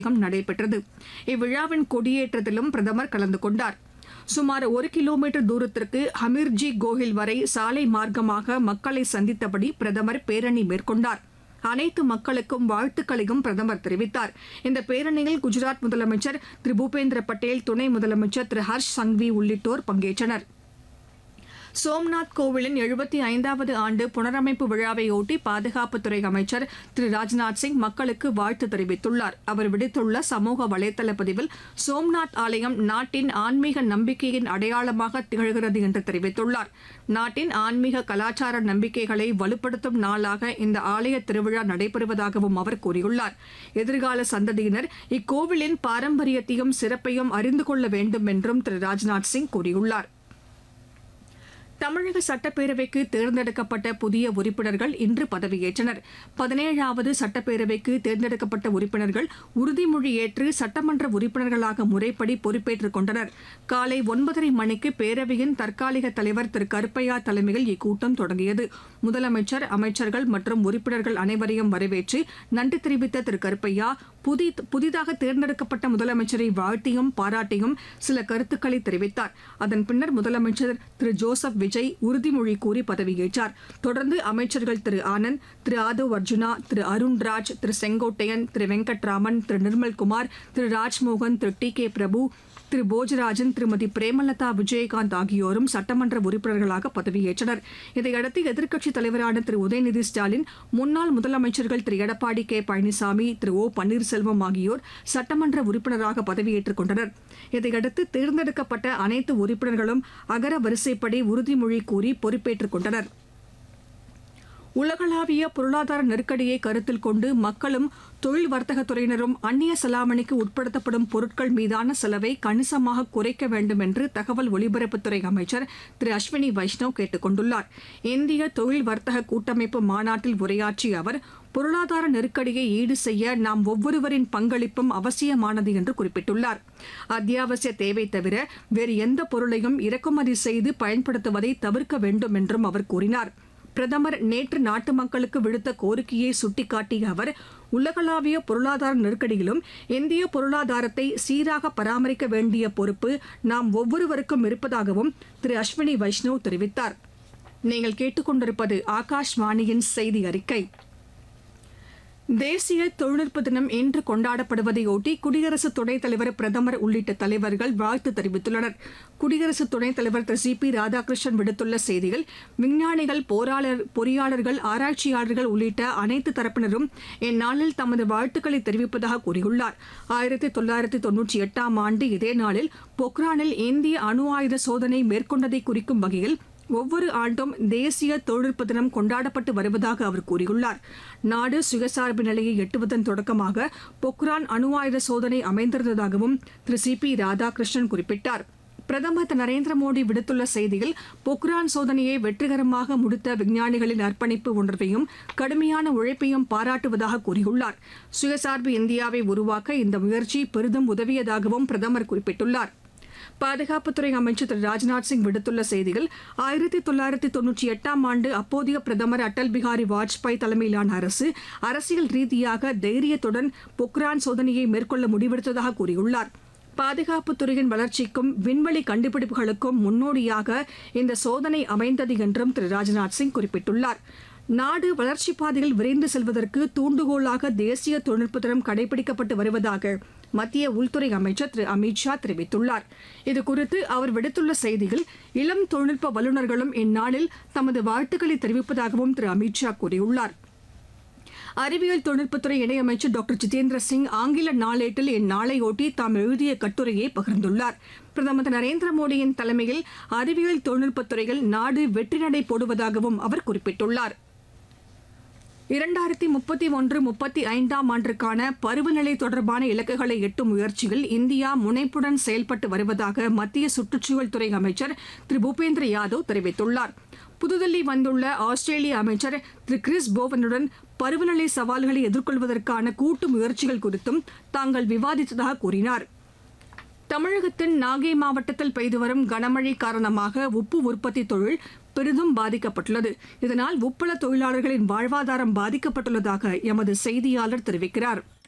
நடைபெற்றது இவ்விழாவின் கொடியேற்றத்திலும் பிரதமர் கலந்து கொண்டார் சுமார் ஒரு கிலோமீட்டர் தூரத்திற்கு ஹமீர்ஜி கோஹில் வரை சாலை மார்க்கமாக மக்களை சந்தித்தபடி பிரதமர் பேரணி மேற்கொண்டார் அனைத்து மக்களுக்கும் வாழ்த்துக்களையும் பிரதமர் தெரிவித்தார் இந்த பேரணியில் குஜராத் முதலமைச்சர் திரு பூபேந்திர பட்டேல் துணை முதலமைச்சர் திரு ஹர்ஷ் சங்வி உள்ளிட்டோர் பங்கேற்றனர் சோம்நாத் கோவிலின் எழுபத்தி ஐந்தாவது ஆண்டு புனரமைப்பு விழாவையொட்டி பாதுகாப்புத்துறை அமைச்சர் திரு ராஜ்நாத் சிங் மக்களுக்கு வாழ்த்து தெரிவித்துள்ளார் அவர் விடுத்துள்ள சமூக வலைதள பதிவில் சோம்நாத் ஆலயம் நாட்டின் ஆன்மீக நம்பிக்கையின் அடையாளமாக திகழ்கிறது என்று தெரிவித்துள்ளார் நாட்டின் ஆன்மீக கலாச்சார நம்பிக்கைகளை வலுப்படுத்தும் நாளாக இந்த ஆலய திருவிழா நடைபெறுவதாகவும் அவர் கூறியுள்ளார் எதிர்கால சந்ததியினர் இக்கோவிலின் பாரம்பரியத்தையும் சிறப்பையும் அறிந்து கொள்ள வேண்டும் என்றும் திரு ராஜ்நாத் சிங் கூறியுள்ளார் தமிழக சட்டப்பேரவைக்கு தேர்ந்தெடுக்கப்பட்ட புதிய உறுப்பினர்கள் இன்று பதவியேற்றனர் பதினேழாவது சட்டப்பேரவைக்கு தேர்ந்தெடுக்கப்பட்ட உறுப்பினர்கள் உறுதிமொழி ஏற்று சட்டமன்ற உறுப்பினர்களாக முறைப்படி பொறுப்பேற்றுக் கொண்டனர் காலை ஒன்பதரை மணிக்கு பேரவையின் தற்காலிக தலைவர் திரு கருப்பையா தலைமையில் இக்கூட்டம் தொடங்கியது முதலமைச்சர் அமைச்சர்கள் மற்றும் உறுப்பினர்கள் அனைவரையும் வரவேற்று நன்றி தெரிவித்த திரு கருப்பையா புதி புதிதாக தேர்ந்தெடுக்கப்பட்ட முதலமைச்சரை வாழ்த்தியும் பாராட்டியும் சில கருத்துக்களை தெரிவித்தார் அதன் பின்னர் முதலமைச்சர் திரு ஜோசப் விஜய் உறுதிமொழி கூறி பதவியேற்றார் தொடர்ந்து அமைச்சர்கள் திரு ஆனந்த் திரு ஆதவ் அர்ஜுனா திரு அருண்ராஜ் திரு செங்கோட்டையன் திரு வெங்கட்ராமன் திரு நிர்மல்குமார் திரு ராஜ்மோகன் திரு டி கே பிரபு திரு போஜராஜன் திருமதி பிரேமலதா விஜயகாந்த் ஆகியோரும் சட்டமன்ற உறுப்பினர்களாக பதவியேற்றனர் இதையடுத்து எதிர்க்கட்சித் தலைவரான திரு உதயநிதி ஸ்டாலின் முன்னாள் முதலமைச்சர்கள் திரு எடப்பாடி கே பழனிசாமி திரு ஓ பன்னீர்செல்வம் ஆகியோர் சட்டமன்ற உறுப்பினராக பதவியேற்றுக் கொண்டனர் இதையடுத்து தேர்ந்தெடுக்கப்பட்ட அனைத்து உறுப்பினர்களும் அகர வரிசைப்படி உறுதிமொழி கூறி பொறுப்பேற்றுக் கொண்டனர் உலகளாவிய பொருளாதார நெருக்கடியை கருத்தில் கொண்டு மக்களும் தொழில் வர்த்தகத் துறையினரும் அந்நிய செலாவணிக்கு உட்படுத்தப்படும் பொருட்கள் மீதான செலவை கணிசமாக குறைக்க வேண்டும் என்று தகவல் ஒலிபரப்புத்துறை அமைச்சர் திரு அஸ்வினி வைஷ்ணவ் கேட்டுக் கொண்டுள்ளார் இந்திய தொழில் வர்த்தக கூட்டமைப்பு மாநாட்டில் உரையாற்றிய அவர் பொருளாதார நெருக்கடியை ஈடு செய்ய நாம் ஒவ்வொருவரின் பங்களிப்பும் அவசியமானது என்று குறிப்பிட்டுள்ளார் அத்தியாவசிய தேவை தவிர வேறு எந்த பொருளையும் இறக்குமதி செய்து பயன்படுத்துவதை தவிர்க்க வேண்டும் என்றும் அவர் கூறினார் பிரதமர் நேற்று நாட்டு மக்களுக்கு விடுத்த கோரிக்கையை சுட்டிக்காட்டிய அவர் உலகளாவிய பொருளாதார நெருக்கடியிலும் இந்திய பொருளாதாரத்தை சீராக பராமரிக்க வேண்டிய பொறுப்பு நாம் ஒவ்வொருவருக்கும் இருப்பதாகவும் திரு அஸ்வினி வைஷ்ணவ் தெரிவித்தார் நீங்கள் கேட்டுக்கொண்டிருப்பது ஆகாஷ்வாணியின் செய்தி அறிக்கை தேசிய தொழில்நுட்ப தினம் இன்று கொண்டாடப்படுவதையொட்டி குடியரசு துணைத் தலைவர் பிரதமர் உள்ளிட்ட தலைவர்கள் வாழ்த்து தெரிவித்துள்ளனர் குடியரசு துணைத் தலைவர் திரு சி பி ராதாகிருஷ்ணன் விடுத்துள்ள செய்தியில் விஞ்ஞானிகள் போராளர் பொறியாளர்கள் ஆராய்ச்சியாளர்கள் உள்ளிட்ட அனைத்து தரப்பினரும் இந்நாளில் தமது வாழ்த்துக்களை தெரிவிப்பதாக கூறியுள்ளார் ஆயிரத்தி தொள்ளாயிரத்தி தொன்னூற்றி எட்டாம் ஆண்டு இதே நாளில் பொக்ரானில் இந்திய அணு ஆயுத சோதனை மேற்கொண்டதை குறிக்கும் வகையில் ஒவ்வொரு ஆண்டும் தேசிய தொழில்நுட்ப தினம் கொண்டாடப்பட்டு வருவதாக அவர் கூறியுள்ளார் நாடு சுயசார்பு நிலையை எட்டுவதன் தொடக்கமாக பொக்ரான் அணு ஆயுத சோதனை அமைந்திருந்ததாகவும் திரு சி பி ராதாகிருஷ்ணன் குறிப்பிட்டார் பிரதமர் திரு நரேந்திர மோடி விடுத்துள்ள செய்தியில் பொக்ரான் சோதனையை வெற்றிகரமாக முடித்த விஞ்ஞானிகளின் அர்ப்பணிப்பு உணர்வையும் கடுமையான உழைப்பையும் பாராட்டுவதாக கூறியுள்ளார் சுயசார்பு இந்தியாவை உருவாக்க இந்த முயற்சி பெரிதும் உதவியதாகவும் பிரதமர் குறிப்பிட்டுள்ளார் பாதுகாப்புத்துறை அமைச்சர் திரு ராஜ்நாத் சிங் விடுத்துள்ள செய்தியில் ஆயிரத்தி தொள்ளாயிரத்தி தொன்னூற்றி எட்டாம் ஆண்டு அப்போதைய பிரதமர் அடல் பிகாரி வாஜ்பாய் தலைமையிலான அரசு அரசியல் ரீதியாக தைரியத்துடன் பொக்ரான் சோதனையை மேற்கொள்ள முடிவெடுத்ததாக கூறியுள்ளார் பாதுகாப்புத் துறையின் வளர்ச்சிக்கும் விண்வெளி கண்டுபிடிப்புகளுக்கும் முன்னோடியாக இந்த சோதனை அமைந்தது என்றும் திரு ராஜ்நாத் சிங் குறிப்பிட்டுள்ளார் நாடு வளர்ச்சிப் பாதையில் விரைந்து செல்வதற்கு தூண்டுகோலாக தேசிய தொழில்நுட்ப தினம் கடைபிடிக்கப்பட்டு வருவதாக மத்திய உள்துறை அமைச்சர் திரு அமித் ஷா தெரிவித்துள்ளார் இதுகுறித்து அவர் விடுத்துள்ள செய்தியில் இளம் தொழில்நுட்ப வல்லுநர்களும் இந்நாளில் தமது வாழ்த்துக்களை தெரிவிப்பதாகவும் திரு அமித் ஷா கூறியுள்ளார் அறிவியல் தொழில்நுட்பத்துறை இணையமைச்சர் டாக்டர் ஜிதேந்திர சிங் ஆங்கில நாளேட்டில் இந்நாளையொட்டி தாம் எழுதிய கட்டுரையை பகிர்ந்துள்ளார் பிரதமர் திரு நரேந்திர மோடியின் தலைமையில் அறிவியல் தொழில்நுட்பத்துறையில் நாடு வெற்றி நடை போடுவதாகவும் அவர் குறிப்பிட்டுள்ளார் இரண்டாயிரத்தி முப்பத்தி ஒன்று முப்பத்தி ஐந்தாம் ஆண்டிற்கான பருவநிலை தொடர்பான இலக்குகளை எட்டும் முயற்சியில் இந்தியா முனைப்புடன் செயல்பட்டு வருவதாக மத்திய சுற்றுச்சூழல் துறை அமைச்சர் திரு பூபேந்திர யாதவ் தெரிவித்துள்ளார் புதுதில்லி வந்துள்ள ஆஸ்திரேலிய அமைச்சர் திரு கிறிஸ் போவனுடன் பருவநிலை சவால்களை எதிர்கொள்வதற்கான கூட்டு முயற்சிகள் குறித்தும் தாங்கள் விவாதித்ததாக கூறினார் தமிழகத்தின் நாகை மாவட்டத்தில் பெய்து வரும் கனமழை காரணமாக உப்பு உற்பத்தி தொழில் பெரிதும் பாதிக்கப்பட்டுள்ளது இதனால் உப்பள தொழிலாளர்களின் வாழ்வாதாரம் பாதிக்கப்பட்டுள்ளதாக எமது செய்தியாளர் தெரிவிக்கிறார்